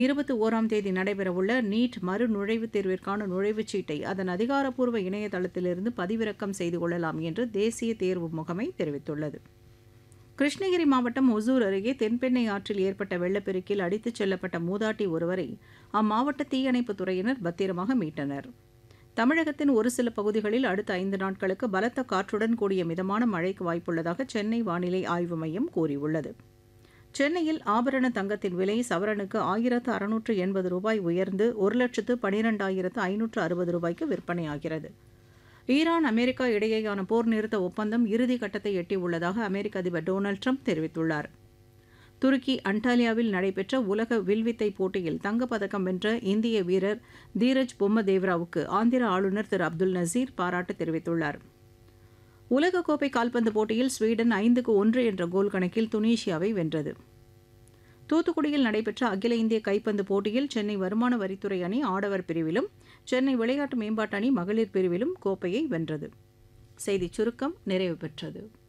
இருபத்தி ஓராம் தேதி நடைபெறவுள்ள நீட் மறு நுழைவுத் தேர்விற்கான நுழைவுச் சீட்டை அதன் அதிகாரப்பூர்வ இணையதளத்திலிருந்து பதிவிறக்கம் செய்து கொள்ளலாம் என்று தேசிய தேர்வு முகமை தெரிவித்துள்ளது கிருஷ்ணகிரி மாவட்டம் ஒசூர் அருகே தென்பெண்ணை ஆற்றில் ஏற்பட்ட வெள்ளப்பெருக்கில் அடித்துச் செல்லப்பட்ட மூதாட்டி ஒருவரை அம்மாவட்ட தீயணைப்புத் துறையினர் பத்திரமாக மீட்டனர் தமிழகத்தின் ஒரு சில பகுதிகளில் அடுத்த ஐந்து நாட்களுக்கு பலத்த காற்றுடன் கூடிய மிதமான மழைக்கு வாய்ப்புள்ளதாக சென்னை வானிலை ஆய்வு மையம் கூறியுள்ளது சென்னையில் ஆபரண தங்கத்தின் விலை சவரனுக்கு ஆயிரத்து அறுநூற்று எண்பது ரூபாய் உயர்ந்து ஒரு லட்சத்து பனிரெண்டாயிரத்து ஐநூற்று அறுபது ரூபாய்க்கு விற்பனையாகிறது ஈரான் அமெரிக்கா இடையேயான போர் நிறுத்த ஒப்பந்தம் இறுதி கட்டத்தை எட்டியுள்ளதாக அமெரிக்க அதிபர் டொனால்டு ட்ரம்ப் தெரிவித்துள்ளார் துருக்கி அன்டாலியாவில் நடைபெற்ற உலக வில்வித்தை போட்டியில் தங்கப்பதக்கம் வென்ற இந்திய வீரர் தீரஜ் பொம்மதேவ்ராவுக்கு ஆந்திர ஆளுநர் திரு அப்துல் நசீர் பாராட்டு தெரிவித்துள்ளார் உலகக்கோப்பை கால்பந்து போட்டியில் ஸ்வீடன் ஐந்துக்கு ஒன்று என்ற கோல் கணக்கில் துனீஷியாவை வென்றது தூத்துக்குடியில் நடைபெற்ற அகில இந்திய கைப்பந்து போட்டியில் சென்னை வருமான வரித்துறை அணி ஆடவர் பிரிவிலும் சென்னை விளையாட்டு மேம்பாட்டு அணி மகளிர் பிரிவிலும் கோப்பையை வென்றது செய்திச் சுருக்கம் நிறைவு பெற்றது